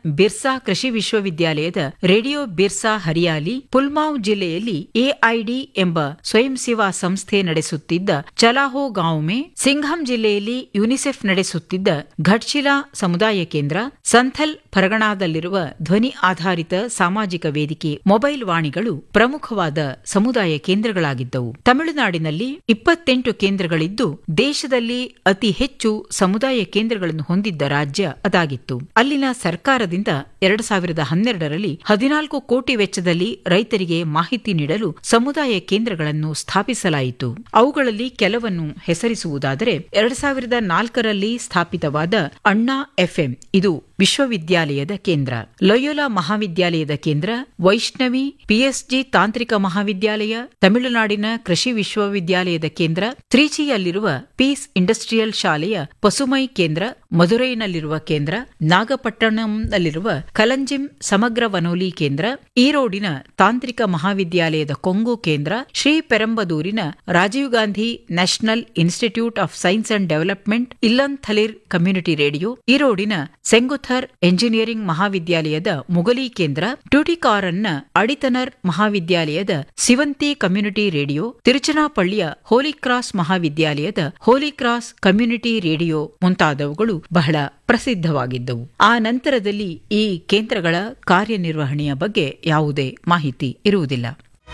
ಬಿರ್ಸಾ ಕೃಷಿ ವಿಶ್ವವಿದ್ಯಾಲಯದ ರೇಡಿಯೋ ಬಿರ್ಸಾ ಹರಿಯಾಲಿ ಪುಲ್ಮಾವ್ ಜಿಲ್ಲೆಯಲ್ಲಿ ಎಐಡಿ ಎಂಬ ಸ್ವಯಂ ಸೇವಾ ಸಂಸ್ಥೆ ನಡೆಸುತ್ತಿದ್ದ ಚಲಾಹೋ ಗಾಂವ್ ಮೇ ಸಿಂಘಂ ಜಿಲ್ಲೆಯಲ್ಲಿ ಯುನಿಸೆಫ್ ನಡೆಸುತ್ತಿದ್ದ ಘಟ್ಶಿಲಾ ಸಮುದಾಯ ಕೇಂದ್ರ ಸಂಥಲ್ ಪರಗಣಾದಲ್ಲಿರುವ ಧ್ವನಿ ಆಧಾರಿತ ಸಾಮಾಜಿಕ ವೇದಿಕೆ ಮೊಬೈಲ್ ವಾಣಿಗಳು ಪ್ರಮುಖವಾದ ಸಮುದಾಯ ಕೇಂದ್ರಗಳಾಗಿದ್ದವು ತಮಿಳುನಾಡಿನಲ್ಲಿ ಇಪ್ಪತ್ತೆಂಟು ಕೇಂದ್ರಗಳಿದ್ದು ದೇಶದಲ್ಲಿ ಅತಿ ಹೆಚ್ಚು ಸಮುದಾಯ ಕೇಂದ್ರಗಳನ್ನು ಹೊಂದಿದ್ದ ರಾಜ್ಯ ಅದಾಗಿತ್ತು ಅಲ್ಲಿನ ಸರ್ಕಾರದಿಂದ ಎರಡು ಸಾವಿರದ ಹನ್ನೆರಡರಲ್ಲಿ ಹದಿನಾಲ್ಕು ಕೋಟಿ ವೆಚ್ಚದಲ್ಲಿ ರೈತರಿಗೆ ಮಾಹಿತಿ ನೀಡಲು ಸಮುದಾಯ ಕೇಂದ್ರಗಳನ್ನು ಸ್ಥಾಪಿಸಲಾಯಿತು ಅವುಗಳಲ್ಲಿ ಕೆಲವನ್ನು ಹೆಸರಿಸುವುದಾದರೆ ಎರಡು ಸಾವಿರದ ನಾಲ್ಕರಲ್ಲಿ ಸ್ಥಾಪಿತವಾದ ಅಣ್ಣಾ ಎಫ್ಎಂ ಇದು ವಿಶ್ವವಿದ್ಯಾಲಯದ ಕೇಂದ್ರ ಲೊಯೋಲಾ ಮಹಾವಿದ್ಯಾಲಯದ ಕೇಂದ್ರ ವೈಷ್ಣವಿ ಪಿಎಸ್ಜಿ ತಾಂತ್ರಿಕ ಮಹಾವಿದ್ಯಾಲಯ ತಮಿಳುನಾಡಿನ ಕೃಷಿ ವಿಶ್ವವಿದ್ಯಾಲಯದ ಕೇಂದ್ರ ತ್ರಿಚಿಯಲ್ಲಿರುವ ಪೀಸ್ ಇಂಡಸ್ಟ್ರಿಯಲ್ ಶಾಲೆಯ ಪಸುಮೈ ಕೇಂದ್ರ ಮಧುರೈನಲ್ಲಿರುವ ಕೇಂದ್ರ ನಾಗಪಟ್ಟಣಂನಲ್ಲಿರುವ ಕಲಂಜಿಂ ಸಮಗ್ರ ವನೋಲಿ ಕೇಂದ್ರ ಈರೋಡಿನ ತಾಂತ್ರಿಕ ಮಹಾವಿದ್ಯಾಲಯದ ಕೊಂಗು ಕೇಂದ್ರ ಶ್ರೀ ಪೆರಂಬದೂರಿನ Rajiv Gandhi national institute of science and development Illanthalir community radio ಈರೋಡಿನ ಸೆಂಗುಥರ್ ಎಂಜಿನಿಯರಿಂಗ್ ಮಹಾವಿದ್ಯಾಲಯದ ಮುಗಲಿ ಕೇಂದ್ರ ಟ್ಯೂಟಿಕಾರನ್ನ ಅಡಿತನರ್ ಮಹಾವಿದ್ಯಾಲಯದ ಸಿವಂತಿ ಕಮ್ಯುನಿಟಿ ರೇಡಿಯೋ ತಿರುಚನಾಪಳ್ಳಿಯ ಹೋಲಿ ಕ್ರಾಸ್ ಮಹಾವಿದ್ಯಾಲಯದ ಹೋಲಿ ಕ್ರಾಸ್ ಕಮ್ಯುನಿಟಿ ರೇಡಿಯೋ ಮುಂತಾದವುಗಳು ಬಹಳ ಪ್ರಸಿದ್ಧವಾಗಿದ್ದವು ಆ ನಂತರದಲ್ಲಿ ಈ ಕೇಂದ್ರಗಳ ಕಾರ್ಯನಿರ್ವಹಣೆಯ ಬಗ್ಗೆ ಯಾವುದೇ ಮಾಹಿತಿ ಇರುವುದಿಲ್ಲ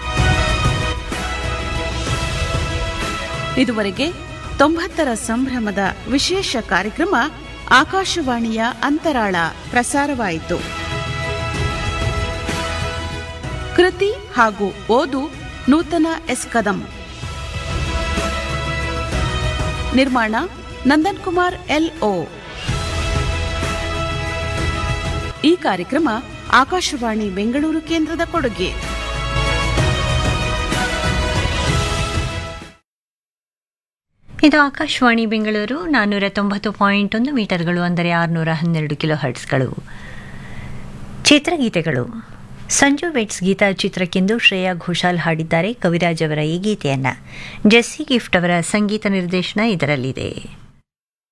ಇದುವರೆಗೆ ತೊಂಬತ್ತರ ಸಂಭ್ರಮದ ವಿಶೇಷ ಕಾರ್ಯಕ್ರಮ ಆಕಾಶವಾಣಿಯ ಅಂತರಾಳ ಪ್ರಸಾರವಾಯಿತು ಕೃತಿ ಹಾಗೂ ಓದು ನೂತನ ಎಸ್ ಕದಂ ನಿರ್ಮಾಣ ನಂದನ್ ಕುಮಾರ್ ಎಲ್ಒ ಈ ಕಾರ್ಯಕ್ರಮ ಆಕಾಶವಾಣಿ ಬೆಂಗಳೂರು ಕೇಂದ್ರದ ಕೊಡುಗೆ ಇದು ಆಕಾಶವಾಣಿ ಬೆಂಗಳೂರು ನಾನ್ನೂರ ತೊಂಬತ್ತು ಪಾಯಿಂಟ್ ಒಂದು ಮೀಟರ್ಗಳು ಅಂದರೆ ಆರುನೂರ ಹನ್ನೆರಡು ಕಿಲೋ ಹರ್ಟ್ಸ್ಗಳು ಚಿತ್ರಗೀತೆಗಳು ಸಂಜು ವೆಟ್ಸ್ ಗೀತಾ ಚಿತ್ರಕ್ಕೆಂದು ಶ್ರೇಯಾ ಘೋಷಾಲ್ ಹಾಡಿದ್ದಾರೆ ಕವಿರಾಜ್ ಅವರ ಈ ಗೀತೆಯನ್ನು ಜೆಸ್ಸಿ ಗಿಫ್ಟ್ ಅವರ ಸಂಗೀತ ನಿರ್ದೇಶನ ಇದರಲ್ಲಿದೆ